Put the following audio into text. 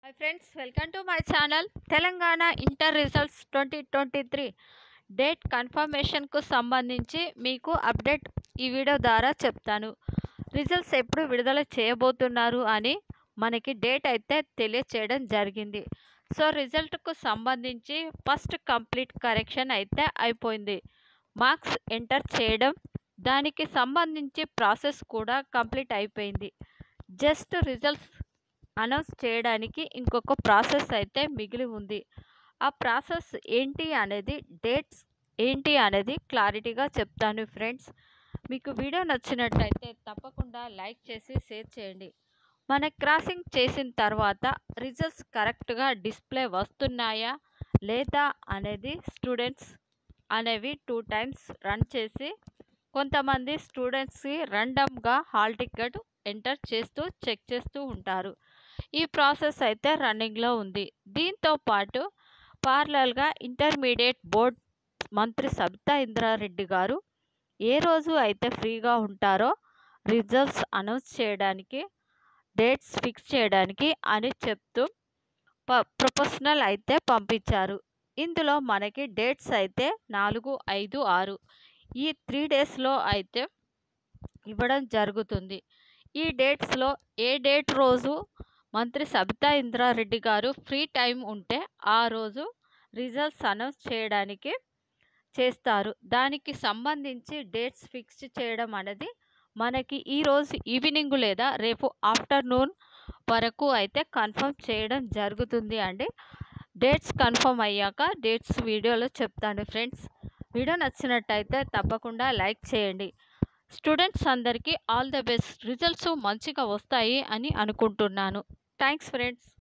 hi friends welcome to my channel Telangana inter results twenty twenty three date కన్ఫర్మేషన్కు సంబంధించి మీకు update ఈ video ద్వారా చెప్తాను రిజల్ట్స్ ఎప్పుడు విడుదల చేయబోతున్నారు అని మనకి డేట్ అయితే తెలియచేయడం జరిగింది సో రిజల్ట్కు సంబంధించి ఫస్ట్ కంప్లీట్ కరెక్షన్ అయితే అయిపోయింది మార్క్స్ ఎంటర్ చేయడం దానికి సంబంధించి ప్రాసెస్ కూడా కంప్లీట్ అయిపోయింది జస్ట్ రిజల్ట్స్ అనౌన్స్ చేయడానికి ఇంకొక ప్రాసెస్ అయితే మిగిలి ఉంది ఆ ప్రాసెస్ ఏంటి అనేది డేట్స్ ఏంటి అనేది క్లారిటీగా చెప్తాను ఫ్రెండ్స్ మీకు వీడియో నచ్చినట్లయితే తప్పకుండా లైక్ చేసి షేర్ చేయండి మన క్రాసింగ్ చేసిన తర్వాత రిజల్ట్స్ కరెక్ట్గా డిస్ప్లే వస్తున్నాయా లేదా అనేది స్టూడెంట్స్ అనేవి టూ టైమ్స్ రన్ చేసి కొంతమంది స్టూడెంట్స్కి రండమ్గా హాల్ టికెట్ ఎంటర్ చేస్తూ చెక్ చేస్తూ ఉంటారు ఈ ప్రాసెస్ అయితే రన్నింగ్లో ఉంది దీంతో పాటు పార్లల్గా ఇంటర్మీడియట్ బోర్డ్ మంత్రి సబితా ఇంద్రారెడ్డి గారు ఏ రోజు అయితే ఫ్రీగా ఉంటారో రిజల్ట్స్ అనౌన్స్ చేయడానికి డేట్స్ ఫిక్స్ చేయడానికి అని చెప్తూ ప ప్రొఫెషనల్ అయితే పంపించారు ఇందులో మనకి డేట్స్ అయితే నాలుగు ఐదు ఆరు ఈ త్రీ డేస్లో అయితే ఇవ్వడం జరుగుతుంది ఈ డేట్స్లో ఏ డేట్ రోజు మంత్రి సబితా ఇంద్రారెడ్డి గారు ఫ్రీ టైం ఉంటే ఆ రోజు రిజల్ట్స్ అనౌన్స్ చేయడానికి చేస్తారు దానికి సంబంధించి డేట్స్ ఫిక్స్ చేయడం అనేది మనకి ఈరోజు ఈవినింగ్ లేదా రేపు ఆఫ్టర్నూన్ వరకు అయితే కన్ఫర్మ్ చేయడం జరుగుతుంది అండి డేట్స్ కన్ఫర్మ్ అయ్యాక డేట్స్ వీడియోలో చెప్తాను ఫ్రెండ్స్ వీడియో నచ్చినట్టయితే తప్పకుండా లైక్ చేయండి స్టూడెంట్స్ అందరికీ ఆల్ ద బెస్ట్ రిజల్ట్స్ మంచిగా వస్తాయి అని అనుకుంటున్నాను థ్యాంక్స్ ఫ్రెండ్స్